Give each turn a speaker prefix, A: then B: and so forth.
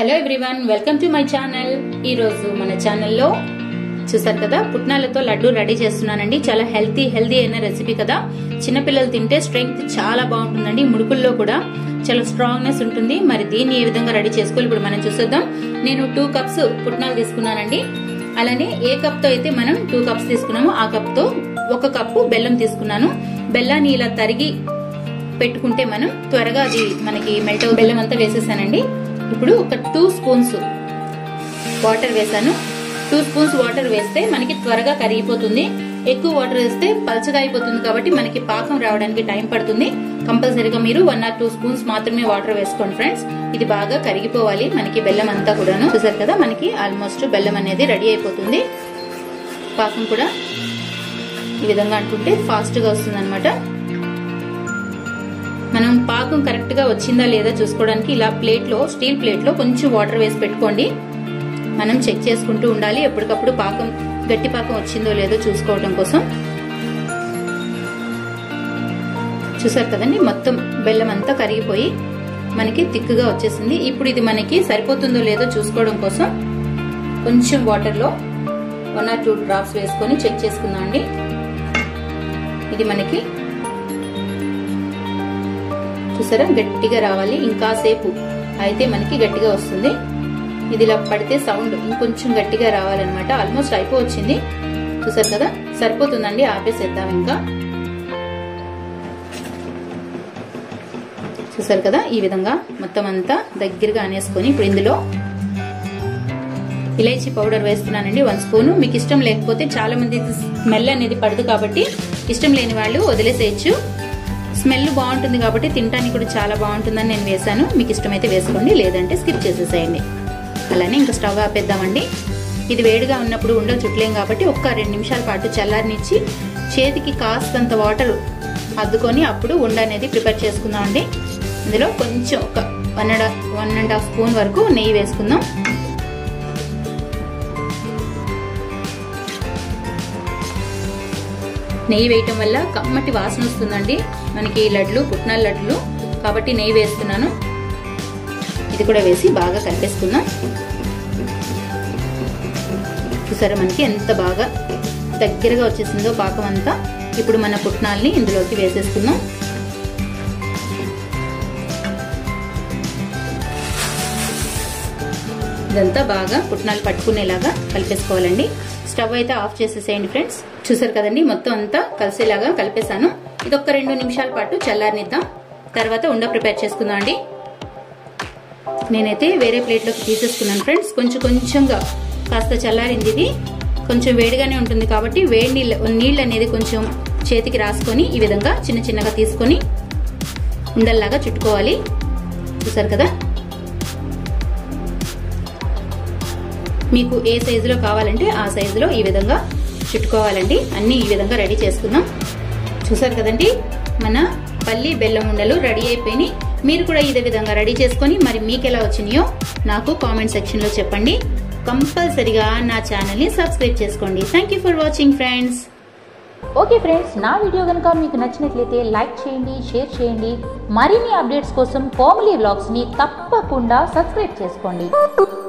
A: hello everyone welcome to my channel ఈ రోజు మన ఛానల్లో చూసారు కదా పుట్నాలతో లడ్డు రెడీ చేస్తున్నానండి చాలా హెల్తీ హెల్తీ అయిన రెసిపీ కదా చిన్నపిల్లలు తింటే స్ట్రెంగ్త్ చాలా బాగుంటుందండి ముడుకుల్లో కూడా చాలా స్ట్రాంగ్నెస్ ఉంటుంది మరి దీన్ని ఏ విధంగా రెడీ చేసుకోవాలి ఇప్పుడు మనం చూసేద్దాం నేను టూ కప్స్ పుట్నాలు తీసుకున్నానండి అలానే ఏ కప్ తో అయితే మనం టూ కప్స్ తీసుకున్నామో ఆ కప్ తో ఒక కప్పు బెల్లం తీసుకున్నాను బెల్లాన్ని ఇలా తరిగి పెట్టుకుంటే మనం త్వరగా అది మనకి మెల్ట్ అవు బెల్లం అంతా వేసేసానండి ఇప్పుడు ఒక టూ స్పూన్స్ వాటర్ వేసాను టూ స్పూన్స్ వాటర్ వేస్తే మనకి త్వరగా కరిగిపోతుంది ఎక్కువ వాటర్ వేస్తే పలచగా అయిపోతుంది కాబట్టి మనకి పాకం రావడానికి టైం పడుతుంది కంపల్సరీగా మీరు వన్ ఆర్ టూ స్పూన్స్ మాత్రమే వాటర్ వేసుకోండి ఫ్రెండ్స్ ఇది బాగా కరిగిపోవాలి మనకి బెల్లం అంతా కూడాను చూసారు కదా మనకి ఆల్మోస్ట్ బెల్లం అనేది రెడీ అయిపోతుంది పాకం కూడా ఈ విధంగా అనుకుంటే ఫాస్ట్ గా వస్తుంది అనమాట మనం పాకం కరెక్ట్ గా వచ్చిందా లేదా చూసుకోవడానికి ఇలా ప్లేట్ లో స్టీల్ ప్లేట్ లో కొంచెం వాటర్ వేసి పెట్టుకోండి మనం చెక్ చేసుకుంటూ ఉండాలి ఎప్పటికప్పుడు పాకం గట్టి పాకం వచ్చిందో లేదో చూసుకోవడం కోసం చూసారు కదండి మొత్తం బెల్లం అంతా కరిగిపోయి మనకి తిక్కుగా వచ్చేసింది ఇప్పుడు ఇది మనకి సరిపోతుందో లేదో చూసుకోవడం కోసం కొంచెం వాటర్ లో వన్ ఆర్ టూ డ్రాప్స్ వేసుకొని చెక్ చేసుకుందాం అండి ఇది మనకి చూసారా గట్టిగా రావాలి ఇంకా సేపు అయితే మనకి గట్టిగా వస్తుంది ఇది ఇలా పడితే సౌండ్ ఇంకొంచెం గట్టిగా రావాలన్నమాట ఆల్మోస్ట్ అయిపోవచ్చింది చూసారు కదా సరిపోతుందండి ఆపేసేద్దాం ఇంకా చూసారు కదా ఈ విధంగా మొత్తం అంతా దగ్గరగా అనేసుకొని ఇప్పుడు ఇందులో ఇలైచీ పౌడర్ వేస్తున్నానండి వన్ స్పూన్ మీకు ఇష్టం లేకపోతే చాలా మంది స్మెల్ అనేది పడదు కాబట్టి ఇష్టం లేని వాళ్ళు వదిలేసేయచ్చు స్మెల్ బాగుంటుంది కాబట్టి తినడానికి కూడా చాలా బాగుంటుందని నేను వేసాను మీకు ఇష్టమైతే వేసుకోండి లేదంటే స్కిప్ చేసేసేయండి అలానే ఇంకా స్టవ్ ఆపేద్దామండి ఇది వేడిగా ఉన్నప్పుడు ఉండలు చుట్టలేం కాబట్టి ఒక్క రెండు నిమిషాల పాటు చల్లారనిచ్చి చేతికి కాస్తంత వాటర్ అద్దుకొని అప్పుడు ఉండ అనేది ప్రిపేర్ చేసుకుందామండి ఇందులో కొంచెం ఒక one and one and half spoon వరకు నెయ్యి వేసుకుందాం నెయ్యి వేయటం వల్ల కమ్మటి వాసన వస్తుందండి మనకి లడ్లు పుట్నాల లడ్లు కాబట్టి నెయ్యి వేస్తున్నాను ఇది కూడా వేసి బాగా కలిపేసుకుందాం చూసారా మనకి ఎంత బాగా దగ్గరగా వచ్చేసిందో పాకం అంతా ఇప్పుడు మన పుట్నాల్ని ఇందులోకి వేసేసుకుందాం ఇదంతా బాగా పుట్నాలు పట్టుకునేలాగా కలిపేసుకోవాలండి స్టవ్ అయితే ఆఫ్ చేసేసేయండి ఫ్రెండ్స్ చూసారు కదండి మొత్తం అంతా కలిసేలాగా కలిపేశాను ఇది ఒక రెండు నిమిషాల పాటు చల్లారనిద్దాం తర్వాత ఉండ ప్రిపేర్ చేసుకుందాం అండి నేనైతే వేరే ప్లేట్లోకి తీసేసుకున్నాను ఫ్రెండ్స్ కొంచెం కొంచెంగా కాస్త చల్లారింది ఇది కొంచెం వేడిగానే ఉంటుంది కాబట్టి వేడి నీళ్ళ నీళ్ళు అనేది కొంచెం చేతికి రాసుకొని ఈ విధంగా చిన్న చిన్నగా తీసుకొని ఉండల్లాగా చుట్టుకోవాలి చూసారు కదా మీకు ఏ సైజులో కావాలంటే ఆ సైజులో ఈ విధంగా చుట్టుకోవాలండి అన్ని ఈ విధంగా రెడీ చేసుకుందాం చూసారు కదండి మన పల్లి బెల్లం ఉండలు రెడీ అయిపోయినాయి మీరు కూడా ఇదే విధంగా రెడీ చేసుకొని మరి మీకు ఎలా వచ్చినాయో నాకు కామెంట్ సెక్షన్లో చెప్పండి కంపల్సరిగా నా ఛానల్ని సబ్స్క్రైబ్ చేసుకోండి thank you for watching friends
B: okay friends నా వీడియో కనుక మీకు నచ్చినట్లయితే లైక్ చేయండి షేర్ చేయండి మరిన్ని అప్డేట్స్ కోసం కోమలీ వ్లాగ్స్ని తప్పకుండా సబ్స్క్రైబ్ చేసుకోండి